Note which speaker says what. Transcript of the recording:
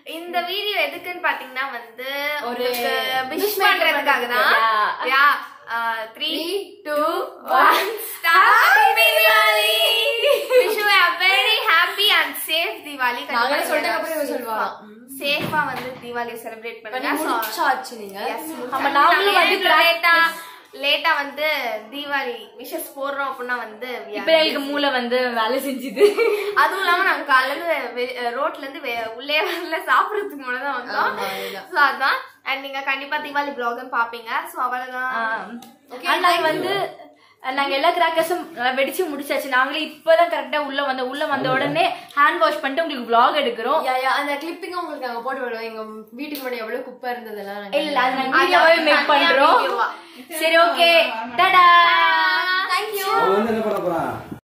Speaker 1: இந்த வீடியோ எதுக்குன்னு பாத்தீங்கன்னா வந்து
Speaker 2: ஒரு
Speaker 1: விஷ்
Speaker 2: wish make
Speaker 1: பண்றதுக்காக தான்
Speaker 2: பண்றதுக்கு,
Speaker 1: yeah three two one start Deepavali wish you a very happy and safe Deepavali
Speaker 2: நாங்களே சொல்லிட்டு அப்புறம் இவ சொல்லுவா.
Speaker 1: சேஃபா வந்து தீபாவளி செலிப்ரேட்
Speaker 2: பண்ணி
Speaker 1: பண்ணுங்க So,
Speaker 2: முடிச்சாச்சு நீங்க
Speaker 1: Yes,
Speaker 2: ஆமா நாங்களும் வந்து
Speaker 1: லேட்டா லேட்டா வந்து தீபாவளி விஷஸ் போடுறோம் அப்படின்னா வந்து we are
Speaker 2: இப்ப எங்களுக்கு மூளை வந்து வேலை செஞ்சுது
Speaker 1: அதுவும் இல்லாம நாங்க காலையில வெ- ரோட்ல இருந்து வெ- உள்ளே வரல சாப்பிடறதுக்கு முன்னாடி தான் வந்தோம்
Speaker 2: ஆமா, அதுதான்.
Speaker 1: சோ அதான் அண்ட் நீங்க கண்டிப்பா தீபாவளி ப்ளாகும் பாப்பீங்க சோ அவ்வளவுதான்
Speaker 2: ஆனா நாங்க வந்து அஹ், நாங்க எல்லா கிராக்கர்ஸும் வெடிச்சு முடிச்சாச்சு நாங்களே இப்பதான் கரெக்டா உள்ள வந்த உள்ள வந்த உடனே ஹேண்ட் வாஷ் பண்ணிட்டு உங்களுக்கு vlog எடுக்கிறோம்
Speaker 3: யா, யா, அந்த கிளிப்பிங் உங்களுக்கு அங்க போட்டு விடுவோம் எங்க வீட்டுக்கு முன்னாடி எவ்வளவு குப்பை இருந்ததெல்லாம் நாங்க-
Speaker 2: இல்ல அது நாங்க வீடியோவே மேக்
Speaker 1: தனியா
Speaker 2: பண்றோம்
Speaker 1: video வா.
Speaker 2: சரி ஓகே டாடா
Speaker 1: தேங்க்யூ
Speaker 4: அவன் வந்து என்ன பண்ண போறான்